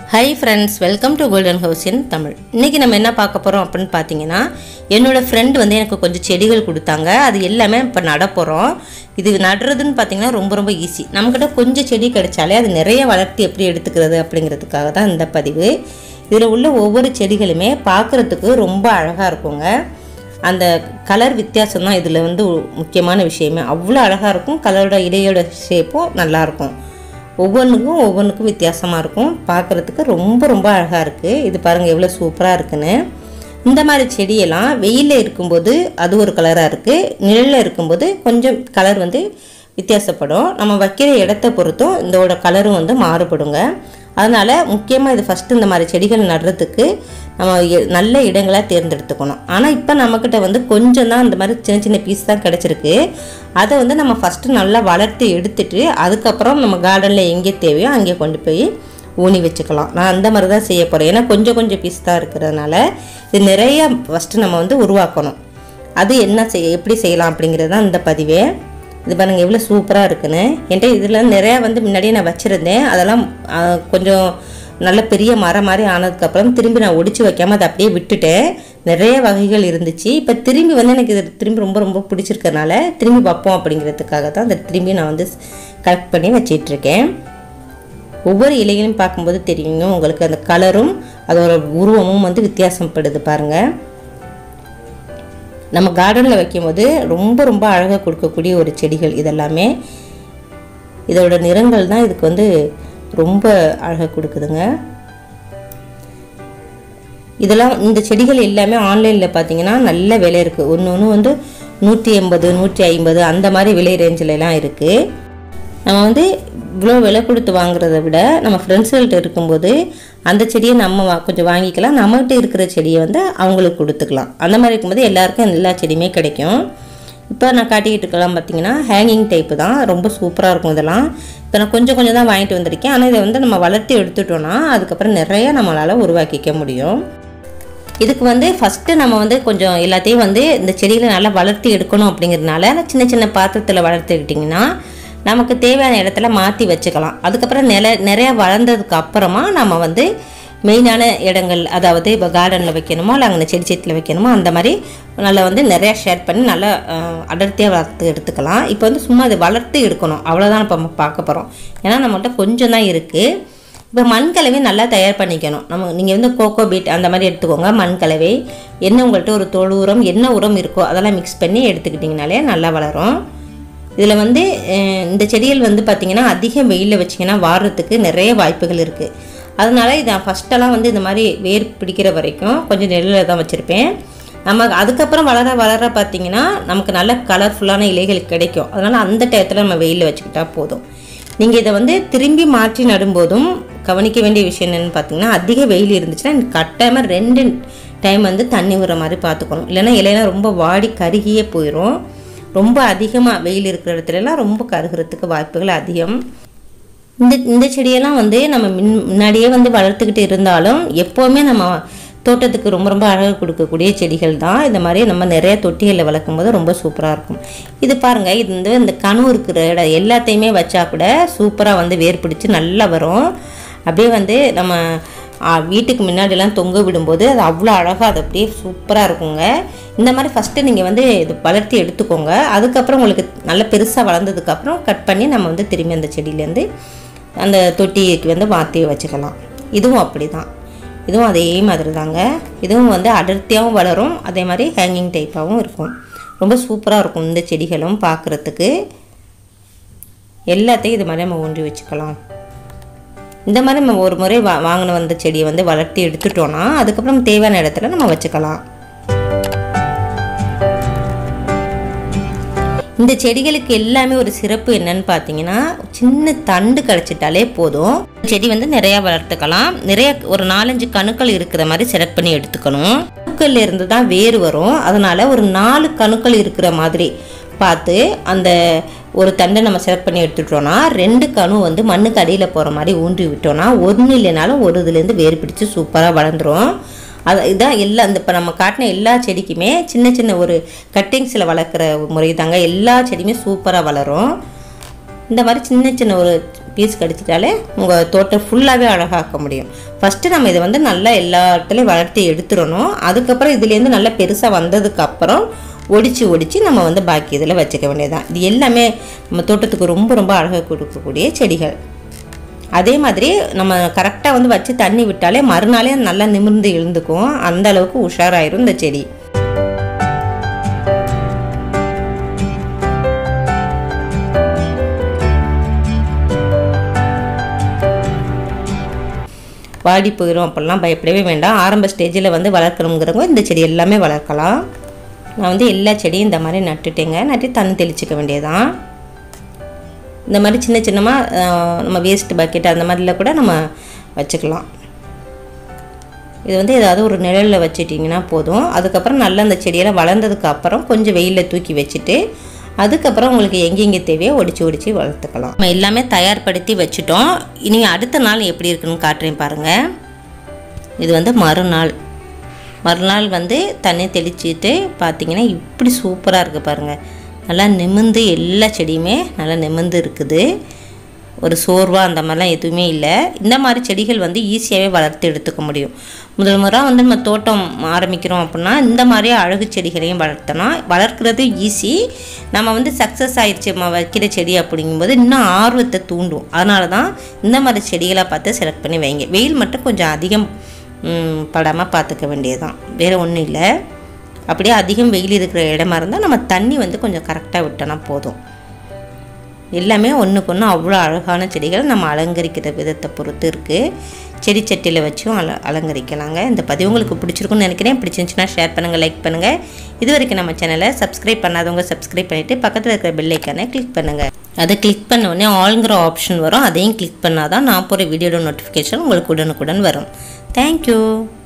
high friends welcome to golden house in Tamil இன்றைக்கி நம்ம என்ன பார்க்க போகிறோம் அப்படின்னு பார்த்தீங்கன்னா என்னோடய ஃப்ரெண்ட் வந்து எனக்கு கொஞ்சம் செடிகள் கொடுத்தாங்க அது எல்லாமே இப்போ நட போகிறோம் இது நடுறதுன்னு பார்த்தீங்கன்னா ரொம்ப ரொம்ப ஈஸி நம்மக்கிட்ட கொஞ்சம் செடி கிடைச்சாலே அது நிறைய வளர்த்து எப்படி எடுத்துக்கிறது அப்படிங்கிறதுக்காக தான் இந்த பதிவு இதில் உள்ள ஒவ்வொரு செடிகளுமே பார்க்குறதுக்கு ரொம்ப அழகாக இருக்குங்க அந்த கலர் வித்தியாசம் தான் இதில் வந்து முக்கியமான விஷயமே அவ்வளோ அழகாக இருக்கும் கலரோட இடையோட ஷேப்பும் நல்லாயிருக்கும் ஒவ்வொன்றுக்கும் ஒவ்வொன்றுக்கும் வித்தியாசமாக இருக்கும் பார்க்குறதுக்கு ரொம்ப ரொம்ப அழகாக இருக்குது இது பாருங்கள் எவ்வளோ சூப்பராக இருக்குன்னு இந்த மாதிரி செடியெல்லாம் வெயிலில் இருக்கும்போது அது ஒரு கலராக இருக்குது நிழலில் இருக்கும்போது கொஞ்சம் கலர் வந்து வித்தியாசப்படும் நம்ம வைக்கிற இடத்த பொறுத்தும் இதோட கலரும் வந்து மாறுபடுங்க அதனால் முக்கியமாக இது ஃபஸ்ட்டு இந்த மாதிரி செடிகள் நடுறதுக்கு நம்ம எ- நல்ல இடங்களாக தேர்ந்தெடுத்துக்கணும் ஆனால் இப்போ நம்மக்கிட்ட வந்து கொஞ்சம் தான் இந்த மாதிரி சின்ன சின்ன பீஸ் தான் கிடச்சிருக்கு அதை வந்து நம்ம ஃபஸ்ட்டு நல்லா வளர்த்து எடுத்துட்டு அதுக்கப்புறம் நம்ம கார்டனில் எங்கே தேவையோ அங்கே கொண்டு போய் ஊனி வச்சுக்கலாம் நான் அந்த மாதிரி தான் செய்ய போகிறேன் ஏன்னா கொஞ்சம் கொஞ்சம் பீஸ் தான் இருக்கிறதுனால இது நிறைய ஃபஸ்ட்டு நம்ம வந்து உருவாக்கணும் அது என்ன செய்ய எப்படி செய்யலாம் அப்படிங்கிறது தான் இந்த பதிவே இது பாருங்கள் எவ்வளோ சூப்பராக இருக்குன்னு என்கிட்ட இதில் நிறையா வந்து முன்னாடியே நான் வச்சுருந்தேன் அதெல்லாம் ஆ, கொஞ்சம் நல்ல பெரிய மரம் மாதிரி ஆனதுக்கப்புறம் திரும்பி நான் ஒடிச்சு வைக்காம அதை அப்படியே விட்டுட்டேன் நிறைய வகைகள் இருந்துச்சு இப்போ திரும்பி வந்து எனக்கு இது திரும்பி ரொம்ப ரொம்ப பிடிச்சிருக்கறனால திரும்பி வைப்போம் அப்படிங்கிறதுக்காக தான் அதை திரும்பி நான் வந்து கலெக்ட் பண்ணி வச்சிட்டு இருக்கேன் ஒவ்வொரு இலைகளையும் பார்க்கும்போது தெரியுங்க உங்களுக்கு அந்த கலரும் அதோட உருவமும் வந்து வித்தியாசப்படுது பாருங்கள் நம்ம கார்டனில் வைக்கும்போது ரொம்ப ரொம்ப அழகாக கொடுக்கக்கூடிய ஒரு செடிகள் இதெல்லாமே இதோட நிறங்கள் தான் இதுக்கு வந்து ரொம்ப அழகாக கொடுக்குதுங்க இதெல்லாம் இந்த செடிகள் எல்லாமே ஆன்லைனில் பார்த்தீங்கன்னா நல்ல விலை இருக்குது ஒன்று ஒன்று வந்து நூற்றி எண்பது நூற்றி ஐம்பது அந்த மாதிரி விலை ரேஞ்சில் எல்லாம் இருக்குது நம்ம வந்து இவ்வளோ விலை கொடுத்து வாங்குறத விட நம்ம ஃப்ரெண்ட்ஸ்கள்கிட்ட இருக்கும்போது அந்த செடியை நம்ம வா- கொஞ்சம் வாங்கிக்கலாம் நம்மகிட்ட இருக்கிற செடியை வந்து அவங்களுக்கு கொடுத்துக்கலாம் அந்த மாதிரி இருக்கும்போது எல்லாருக்கும் எல்லா செடியுமே கிடைக்கும் இப்போ நான் காட்டிக்கிட்டு இருக்கலாம் பார்த்தீங்கன்னா ஹேங்கிங் டைப்பு தான் ரொம்ப சூப்பராக இருக்கும் இதெல்லாம் இப்போ நான் கொஞ்சம் கொஞ்சம் தான் வாங்கிட்டு வந்திருக்கேன் ஆனால் இதை வந்து நம்ம வளர்த்து எடுத்துட்டோம்னா அதுக்கப்புறம் நிறைய நம்மளால் உருவாக்கிக்க முடியும் இதுக்கு வந்து ஃபஸ்ட்டு நம்ம வந்து கொஞ்சம் எல்லாத்தையும் வந்து இந்த செடிகளை நல்லா வளர்த்தி எடுக்கணும் அப்படிங்கிறதுனால சின்ன சின்ன பாத்திரத்தில் வளர்த்துக்கிட்டிங்கன்னா நமக்கு தேவையான இடத்துல மாற்றி வச்சுக்கலாம் அதுக்கப்புறம் நில நிறைய வளர்ந்ததுக்கு அப்புறமா நம்ம வந்து மெயினான இடங்கள் அதாவது இப்போ கார்டனில் வைக்கணுமோ இல்லை அங்கே செடி செடியில் வைக்கணுமோ அந்த மாதிரி நல்லா வந்து நிறையா ஷேர் பண்ணி நல்லா அஹ், அடர்த்தியாக வளர்த்து எடுத்துக்கலாம் இப்போ வந்து சும்மா அதை வளர்த்து எடுக்கணும் அவ்வளோதான் இப்போ நம்ம பார்க்க போகிறோம் ஏன்னா நம்மள்ட்ட கொஞ்சம் தான் இருக்குது இப்போ மண் கலவை நல்லா தயார் பண்ணிக்கணும் நம்ம நீங்கள் வந்து கோகோ பீட் அந்த மாதிரி எடுத்துக்கோங்க மண் கலவை என்ன உங்கள்கிட்ட ஒரு தொழு உரம் என்ன உரம் இருக்கோ அதெல்லாம் மிக்ஸ் பண்ணி எடுத்துக்கிட்டிங்கனாலே நல்லா வளரும் இதில் வந்து அஹ், இந்த செடிகள் வந்து பார்த்திங்கன்னா அதிக வெயிலில் வச்சிங்கன்னா வாடுறதுக்கு நிறைய வாய்ப்புகள் இருக்குது அதனால இதை ஃபஸ்ட்டெல்லாம் வந்து இந்த மாதிரி வேர் பிடிக்கிற வரைக்கும் கொஞ்சம் நெல்லில் தான் வச்சுருப்பேன் நம்ம அதுக்கப்புறம் வளர வளர பார்த்திங்கன்னா நமக்கு நல்ல கலர்ஃபுல்லான இலைகள் கிடைக்கும் அதனால் அந்த டயத்தில் நம்ம வெயிலில் வச்சுக்கிட்டா போதும் நீங்கள் இதை வந்து திரும்பி மாற்றி நடும்போதும் கவனிக்க வேண்டிய விஷயம் என்னென்னு பார்த்தீங்கன்னா அதிக வெயில் இருந்துச்சுன்னா கட்டாயமாக ரெண்டு டைம் வந்து தண்ணி விடுற மாதிரி பார்த்துக்கணும் இல்லைன்னா இலையெல்லாம் ரொம்ப வாடி கருகியே போயிடும் ரொம்ப அதிகமாக வெயில் இருக்கிற இடத்துலலாம் ரொம்ப கருகிறதுக்கு வாய்ப்புகள் அதிகம் இந்த இந்த செடியெல்லாம் வந்து நம்ம முன் முன்னாடியே வந்து வளர்த்துக்கிட்டு இருந்தாலும் எப்போவுமே நம்ம தோட்டத்துக்கு ரொம்ப ரொம்ப அழகு கொடுக்கக்கூடிய செடிகள் தான் இந்த மாதிரி நம்ம நிறைய தொட்டிகளில் வளர்க்கும் போது ரொம்ப சூப்பராக இருக்கும் இது பாருங்கள் இது வந்து இந்த கணு இருக்கிற இடம் எல்லாத்தையுமே வச்சா கூட சூப்பராக வந்து வேர் பிடிச்சி நல்லா வரும் அப்படியே வந்து நம்ம ஆ, வீட்டுக்கு முன்னாடிலாம் தொங்க விடும்போது அது அவ்வளோ அழகாக அது அப்படியே சூப்பராக இருக்குங்க இந்த மாதிரி ஃபஸ்ட்டு நீங்கள் வந்து இது வளர்த்தி எடுத்துக்கோங்க அதுக்கப்புறம் உங்களுக்கு நல்ல பெருசாக வளர்ந்ததுக்கப்புறம் கட் பண்ணி நம்ம வந்து திரும்பி அந்த செடியிலேருந்து அந்த தொட்டிக்கு வந்து மாற்றி வச்சுக்கலாம் இதுவும் அப்படி தான் இதுவும் அதே மாதிரி தாங்க இதுவும் வந்து அடர்த்தியாகவும் வளரும் அதே மாதிரி ஹேங்கிங் டைப்பாகவும் இருக்கும் ரொம்ப சூப்பராக இருக்கும் இந்த செடிகளும் பார்க்குறதுக்கு எல்லாத்தையும் இது மாதிரி நம்ம ஊன்றி வச்சுக்கலாம் இந்த மாதிரி நம்ம ஒரு முறை வா வாங்கின வந்த செடியை வந்து வளர்த்தி எடுத்துட்டோம்னா அதுக்கப்புறம் தேவையான இடத்துல நம்ம வச்சுக்கலாம் இந்த செடிகளுக்கு எல்லாமே ஒரு சிறப்பு என்னன்னு பார்த்தீங்கன்னா சின்ன தண்டு கிடச்சிட்டாலே போதும் செடி வந்து நிறைய வளர்த்துக்கலாம் நிறைய ஒரு நாலஞ்சு கணுக்கள் இருக்கிற மாதிரி செலக்ட் பண்ணி எடுத்துக்கணும் கணுக்கள்ல இருந்து தான் வேர் வரும் அதனால ஒரு நாலு கணுக்கள் இருக்கிற மாதிரி பார்த்து அந்த ஒரு தண்டை நம்ம செலக்ட் பண்ணி எடுத்துட்டோம்னா ரெண்டு கணு வந்து மண்ணுக்கு அடியில் போகிற மாதிரி ஊன்றி விட்டோம்னா ஒன்று இல்லைனாலும் ஒரு இதுலேருந்து வேர் பிடிச்சு சூப்பராக வளர்ந்துரும் அது இதான் எல்லா இந்த இப்போ நம்ம காட்டின எல்லா செடிக்குமே சின்ன சின்ன ஒரு கட்டிங்ஸில் வளர்க்குற முறை தாங்க எல்லா செடியுமே சூப்பராக வளரும் இந்த மாதிரி சின்ன சின்ன ஒரு பீஸ் கிடச்சிட்டாலே உங்கள் தோட்டம் ஃபுல்லாகவே அழகாக்க முடியும் ஃபஸ்ட்டு நம்ம இதை வந்து நல்லா எல்லா இடத்துலையும் வளர்த்து எடுத்துடணும் அதுக்கப்புறம் இதுலேருந்து நல்லா பெருசாக வந்ததுக்கப்புறம் ஒடிச்சு ஒடிச்சு நம்ம வந்து பாக்கி இதில் வச்சுக்க வேண்டியதுதான் இது எல்லாமே நம்ம தோட்டத்துக்கு ரொம்ப ரொம்ப அழகாக கொடுக்கக்கூடிய செடிகள் அதே மாதிரி நம்ம கரெக்டாக வந்து வச்சு தண்ணி விட்டாலே மறுநாளே நல்லா நிமிர்ந்து எழுந்துக்கும் அந்த அளவுக்கு உஷாராயிரும் இந்த செடி வாடி போயிடும் அப்படிலாம் பயப்படவே வேண்டாம் ஆரம்ப ஸ்டேஜில் வந்து வளர்க்கணுங்கிறவங்க இந்த செடி எல்லாமே வளர்க்கலாம் நான் வந்து எல்லா செடியும் இந்த மாதிரி நட்டுட்டேங்க நட்டு தண்ணி தெளிச்சிக்க வேண்டியதான் இந்த மாதிரி சின்ன சின்னமாக நம்ம வேஸ்ட் பக்கெட் அந்த மாதிரிலாம் கூட நம்ம வச்சுக்கலாம் இது வந்து ஏதாவது ஒரு நிழலில் வச்சிட்டிங்கன்னா போதும் அதுக்கப்புறம் நல்லா அந்த செடியெல்லாம் வளர்ந்ததுக்கு அப்புறம் கொஞ்சம் வெயிலில் தூக்கி வச்சுட்டு அதுக்கப்புறம் உங்களுக்கு எங்கெங்கே தேவையோ ஒடிச்சு ஒடிச்சு வளர்த்துக்கலாம் நம்ம எல்லாமே தயார்படுத்தி வச்சுட்டோம் இனி அடுத்த நாள் எப்படி இருக்குன்னு காட்டுறேன் பாருங்கள் இது வந்து மறுநாள் மறுநாள் வந்து தண்ணி தெளிச்சிட்டு பார்த்தீங்கன்னா இப்படி சூப்பராக இருக்குது பாருங்கள் நல்லா நிமிந்து எல்லா செடியுமே நல்லா நிமிந்து இருக்குது ஒரு சோர்வாக அந்த மாதிரிலாம் எதுவுமே இல்லை இந்த மாதிரி செடிகள் வந்து ஈஸியாகவே வளர்த்து எடுத்துக்க முடியும் முதல் முறை வந்து நம்ம தோட்டம் ஆரம்பிக்கிறோம் அப்படின்னா இந்த மாதிரி அழகு செடிகளையும் வளர்த்தனா வளர்க்குறது ஈஸி நம்ம வந்து சக்ஸஸ் ஆயிடுச்சு நம்ம வைக்கிற செடி அப்படிங்கும்போது இன்னும் ஆர்வத்தை தூண்டும் அதனால தான் இந்த மாதிரி செடிகளாக பார்த்து செலக்ட் பண்ணி வைங்க வெயில் மட்டும் கொஞ்சம் அதிகம் படாமல் பார்த்துக்க வேண்டியதுதான் வேறு ஒன்றும் இல்லை அப்படியே அதிகம் வெயில் இருக்கிற இடமா இருந்தால் நம்ம தண்ணி வந்து கொஞ்சம் கரெக்டாக விட்டோன்னா போதும் எல்லாமே ஒன்றுக்கு ஒன்று அவ்வளோ அழகான செடிகள் நம்ம அலங்கரிக்கிற விதத்தை பொறுத்து இருக்குது செடி சட்டியில் வச்சும் அல அலங்கரிக்கலாங்க இந்த பதிவு உங்களுக்கு பிடிச்சிருக்குன்னு நினைக்கிறேன் பிடிச்சிருந்துச்சுன்னா ஷேர் பண்ணுங்கள் லைக் பண்ணுங்கள் இது வரைக்கும் நம்ம சேனலை சப்ஸ்கிரைப் பண்ணாதவங்க சப்ஸ்கிரைப் பண்ணிவிட்டு பக்கத்தில் இருக்கிற பெல் ஐக்கானை கிளிக் பண்ணுங்கள் அதை கிளிக் பண்ண உடனே ஆளுங்கிற ஆப்ஷன் வரும் அதையும் கிளிக் பண்ணால் தான் நான் போகிற வீடியோட நோட்டிஃபிகேஷன் உங்களுக்கு உடனுக்குடன் வரும் தேங்க்யூ